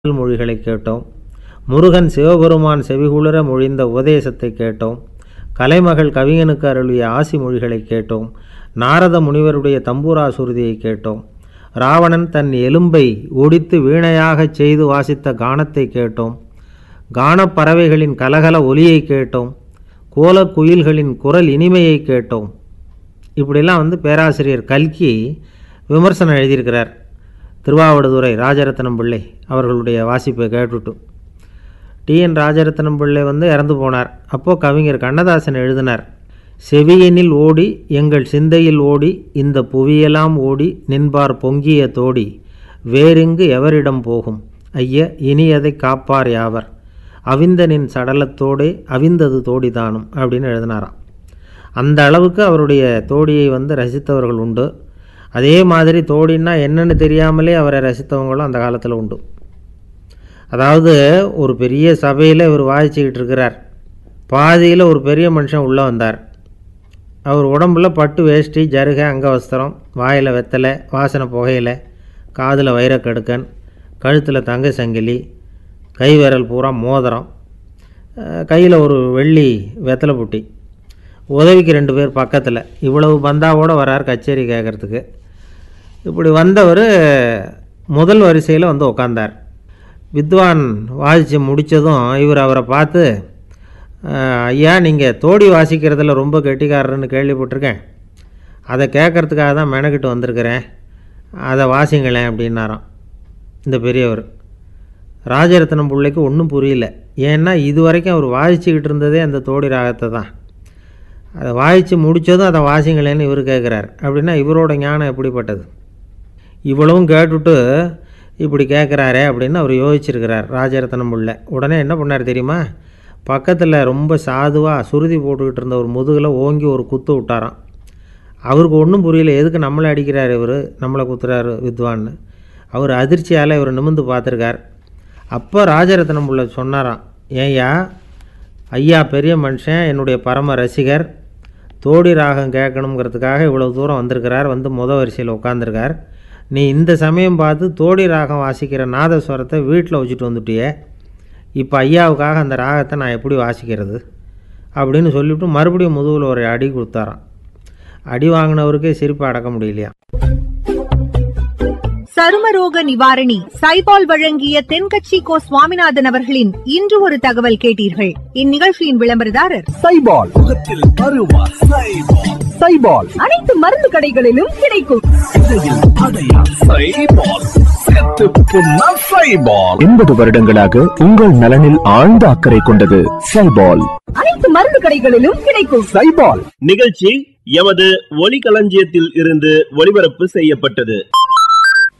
மொழிகளை கேட்டோம் முருகன் சிவபெருமான் செவிகுளிர மொழிந்த உபதேசத்தை கேட்டோம் கலைமகள் கவிஞனுக்கு அருளிய ஆசி மொழிகளை கேட்டோம் நாரத முனிவருடைய தம்பூரா சுருதியை கேட்டோம் ராவணன் தன் எலும்பை ஒடித்து வீணையாகச் செய்து வாசித்த கானத்தை கேட்டோம் கானப் பறவைகளின் கலகல ஒலியை கேட்டோம் கோலக் குயில்களின் குரல் இனிமையை கேட்டோம் இப்படிலாம் வந்து பேராசிரியர் கல்கி விமர்சனம் எழுதியிருக்கிறார் திருவாவடுதுறை ராஜரத்னம் பிள்ளை அவர்களுடைய வாசிப்பை கேட்டுட்டு டிஎன் ராஜரத்னம் பிள்ளை வந்து இறந்து போனார் அப்போது கவிஞர் கண்ணதாசன் எழுதினார் செவியனில் ஓடி எங்கள் சிந்தையில் ஓடி இந்த புவியெல்லாம் ஓடி நின்பார் பொங்கிய தோடி வேறெங்கு எவரிடம் போகும் ஐய இனி அதை காப்பார் யாவர் அவிந்தனின் சடலத்தோடே அவிந்தது தோடிதானும் அப்படின்னு எழுதினாராம் அந்த அளவுக்கு அவருடைய தோடியை வந்து ரசித்தவர்கள் உண்டு அதே மாதிரி தோடின்னா என்னன்னு தெரியாமலே அவரை ரசித்தவங்களும் அந்த காலத்தில் உண்டு அதாவது ஒரு பெரிய சபையில் இவர் வாதிச்சுக்கிட்டு இருக்கிறார் பாதியில் ஒரு பெரிய மனுஷன் உள்ளே வந்தார் அவர் உடம்புல பட்டு வேஷ்டி ஜருகை அங்கவஸ்திரம் வாயில் வெத்தலை வாசனை புகையில காதில் வைரக்கடுக்கன் கழுத்தில் தங்க சங்கிலி கை விரல் பூரா மோதிரம் கையில் ஒரு வெள்ளி வெத்தலை புட்டி உதவிக்கு ரெண்டு பேர் பக்கத்தில் இவ்வளவு பந்தாவோடு வரார் கச்சேரி கேட்குறதுக்கு இப்படி வந்தவர் முதல் வரிசையில் வந்து உக்காந்தார் வித்வான் வாசித்து முடித்ததும் இவர் அவரை பார்த்து "அஹ், ஐயா நீங்கள் தோடி வாசிக்கிறதுல ரொம்ப கெட்டிக்காரர்னு கேள்விப்பட்டிருக்கேன் அதை கேட்கறதுக்காக தான் மெனக்கிட்டு வந்திருக்கிறேன் அதை வாசிங்களேன் அப்படின்னாராம் இந்த பெரியவர் ராஜரத்னம் பிள்ளைக்கு ஒன்றும் புரியல ஏன்னா இது வரைக்கும் அவர் வாசிச்சுக்கிட்டு இருந்ததே அந்த தோடி ராகத்தை தான் அதை வாசித்து முடித்ததும் அதை வாசிங்களேன்னு இவர் கேட்குறார் அப்படின்னா இவரோட ஞானம் எப்படிப்பட்டது இவ்வளவும் கேட்டுட்டு இப்படி கேட்குறாரே அப்படின்னு அவர் யோசிச்சிருக்கிறார் ராஜரத்னம் பிள்ளை உடனே என்ன பண்ணார் தெரியுமா பக்கத்தில் ரொம்ப சாதுவாக சுருதி போட்டுக்கிட்டு இருந்த ஒரு முதுகில் ஓங்கி ஒரு குத்து விட்டாராம் அவருக்கு ஒன்றும் புரியல எதுக்கு நம்மளை அடிக்கிறார் இவர் நம்மளை குத்துறாரு வித்வான்னு அவர் அதிர்ச்சியால் இவர் நிமிந்து பார்த்துருக்கார் அப்போ ராஜரத்னம் பிள்ளை சொன்னாராம் ஏய்யா ஐயா பெரிய மனுஷன் என்னுடைய பரம ரசிகர் தோடி ராகம் கேட்கணுங்கிறதுக்காக இவ்வளோ தூரம் வந்திருக்கிறார் வந்து முத வரிசையில் உட்காந்துருக்கார் நீ இந்த சமயம் பார்த்து தோடி ராகம் வாசிக்கிற நாதஸ்வரத்தை வீட்டில் வச்சுட்டு வந்துட்டியே இப்போ ஐயாவுக்காக அந்த ராகத்தை நான் எப்படி வாசிக்கிறது அப்படின்னு சொல்லிவிட்டு மறுபடியும் முதுகில் ஒரு அடி கொடுத்தாராம் அடி வாங்கினவருக்கே சிரிப்பு அடக்க முடியலையா சருமரோக நிவாரணி சைபால் வழங்கிய தென்கட்சி கோ சுவாமிநாதன் அவர்களின் இன்று ஒரு தகவல் கேட்டீர்கள் இந்நிகழ்ச்சியின் விளம்பரதாரர் சைபால் முகத்தில் அருவா சைபால் சைபால் அனைத்து மருந்து கடைகளிலும் கிடைக்கும் இடையில் அடையா சைபால் செத்து புண்ணா சைபால் எண்பது வருடங்களாக உங்கள் நலனில் ஆழ்ந்த அக்கறை கொண்டது சைபால் அனைத்து மருந்து கடைகளிலும் கிடைக்கும் சைபால் நிகழ்ச்சி எமது ஒலிகளஞ்சியத்தில் இருந்து ஒளிபரப்பு செய்யப்பட்டது